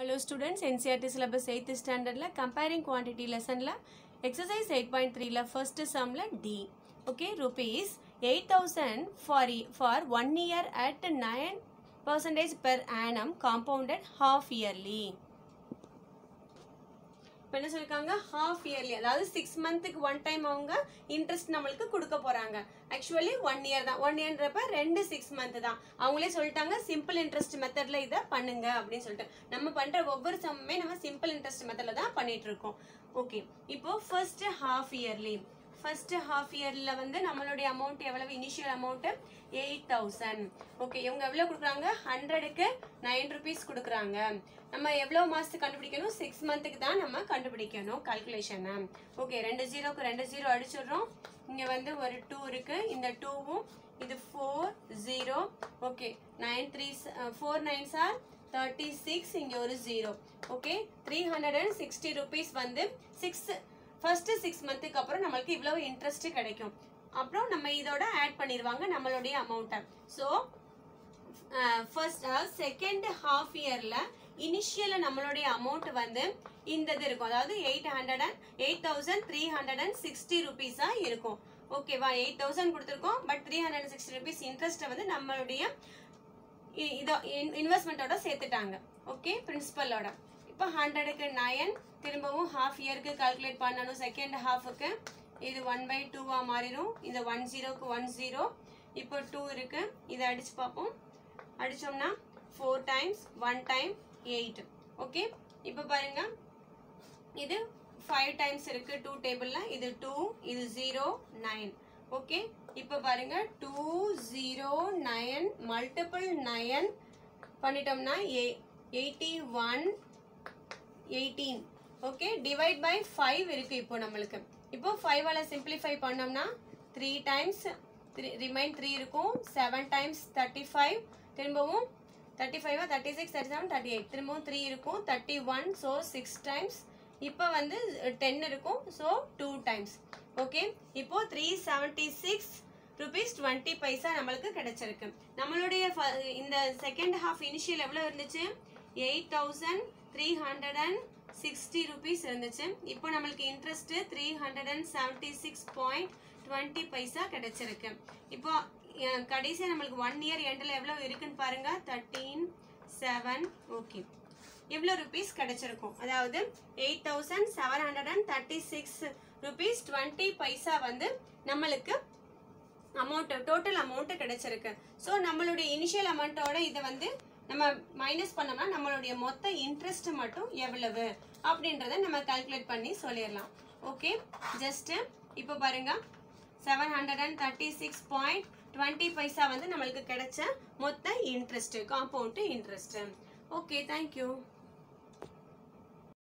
hello students NCERT syllabus eighth ஸ்டாண்டர்டில் comparing quantity லெசனில் exercise eight point த்ரீல first சம்மில் டி okay rupees eight thousand for for one year at nine percentage per annum compounded half yearly இப்போ என்ன சொல்லியிருக்காங்க half yearly அதாவது six மந்த்துக்கு ஒன் டைம் அவங்க இன்ட்ரெஸ்ட் நம்மளுக்கு கொடுக்க போறாங்க ஆக்சுவலி ஒன் இயர் தான் ஒன் இயர்ன்றப்ப ரெண்டு சிக்ஸ் மந்த் தான் அவங்களே சொல்லிட்டாங்க சிம்பிள் இன்ட்ரெஸ்ட் மெத்தட்ல இதை பண்ணுங்க அப்படின்னு சொல்லிட்டு நம்ம பண்ற ஒவ்வொரு சம்மே நம்ம சிம்பிள் இன்ட்ரெஸ்ட் மெத்தட்ல தான் பண்ணிட்டு இருக்கோம் ஓகே இப்போ first half yearly first half இயர்ல வந்து நம்மளுடைய அமௌண்ட் எவ்வளவு initial amount eight thousand okay இவங்க எவ்வளவு கொடுக்குறாங்க ஹண்ட்ரடுக்கு நைன் ருபீஸ் கொடுக்குறாங்க நம்ம எவ்வளவு மாசத்துக்கு கண்டுபிடிக்கணும் சிக்ஸ் மந்த்துக்கு தான் நம்ம கண்டுபிடிக்கணும் கால்குலேஷனை ஓகே ரெண்டு ஜீரோக்கு ரெண்டு ஜீரோ அடிச்சிடுறோம் இங்க வந்து ஒரு டூ இருக்கு இந்த டூவும் இது four zero okay nine three four nine sir thirty six இங்கே ஒரு zero okay three hundred and sixty rupees வந்து சிக்ஸ் ஃபர்ஸ்ட் சிக்ஸ் மந்த்துக்கு அப்புறம் நம்மளுக்கு இவ்வளவு இன்ட்ரெஸ்ட் கிடைக்கும் அப்புறம் நம்ம இதோட ஆட் பண்ணிடுவாங்க நம்மளுடைய அமௌண்ட்டை ஸோ ஃபர்ஸ்ட் செகண்ட் ஹாஃப் இயர்ல இனிஷியல நம்மளுடைய அமௌண்ட் வந்து இந்த இது இருக்கும் அதாவது eight hundred and eight thousand three hundred and sixty ருபீஸா இருக்கும் ஓகேவா எயிட் தௌசண்ட் கொடுத்துருக்கோம் but three hundred and sixty rupees இன்ட்ரெஸ்ட்டை வந்து நம்மளுடைய இ- இதோ இன்வெஸ்ட்மெண்ட்டோட சேர்த்துட்டாங்க ஓகே பிரின்சிபலோட இப்போ ஹண்ட்ரடுக்கு நயன் திரும்பவும் ஹாஃப் இயருக்கு கால்குலேட் பண்ணணும் செகண்ட் ஹாஃபுக்கு இது ஒன் பை டூவாக மாறிடும் இந்த ஒன் ஜீரோக்கு ஒன் ஜீரோ இப்போ டூ இருக்கு இதை அடிச்சு பார்ப்போம் அடிச்சோம்னா four times one time eight okay இப்போ பாருங்க இது ஃபைவ் டைம்ஸ் இருக்கு டூ டேபிள்ல இது டூ இது ஜீரோ நைன் ஓகே இப்போ பாருங்க two zero nine multiple nine பண்ணிட்டோம்னா eighty one eighteen okay divide by five இருக்கு இப்போ நம்மளுக்கு இப்போ ஃபைவால சிம்பிளிஃபை பண்ணோம்னா த்ரீ டைம்ஸ் ரிமைன் த்ரீ இருக்கும் செவன் டைம்ஸ் தேர்ட்டி ஃபைவ் திரும்பவும் தேர்ட்டி ஃபைவா thirty six thirty seven thirty eight திரும்பவும் த்ரீ இருக்கும் thirty one so six times இப்போ வந்து டென் இருக்கும் ஸோ டூ டைம்ஸ் ஓகே இப்போ three seventy six rupees twenty paise நம்மளுக்கு கிடைச்சிருக்கு நம்மளுடைய ஃப- இந்த செகண்ட் ஹாஃப் இனிஷியல் எவ்வளோ இருந்துச்சு eight thousand three hundred and sixty rupees இருந்துச்சு இப்போ நம்மளுக்கு interest three hundred and seventy six point twenty paise கிடைச்சிருக்கு இப்போ அஹ், கடைசியா நம்மளுக்கு ஒன் இயர் எண்டில் எவ்வளோ இருக்குன்னு பாருங்க தேர்ட்டீன் செவன் ஓகே எவ்வளோ ருபீஸ் கிடைச்சிருக்கும் அதாவது eight thousand seven hundred and thirty six rupees twenty paise வந்து நம்மளுக்கு அமௌண்ட் டோட்டல் அமௌண்ட் கிடைச்சிருக்கு ஸோ நம்மளுடைய இனிஷியல் அமௌண்ட்டோட இதை வந்து நம்ம மைனஸ் பண்ணோம்னா நம்மளுடைய மொத்த இன்ட்ரெஸ்ட் மட்டும் எவ்வளவு அப்படின்றத நம்ம கால்குலேட் பண்ணி சொல்லிடலாம் ஓகே ஜஸ்ட் இப்போ பாருங்க seven hundred and thirty six point twenty paise வந்து நம்மளுக்கு கிடைச்ச மொத்த interest compound interest okay thank you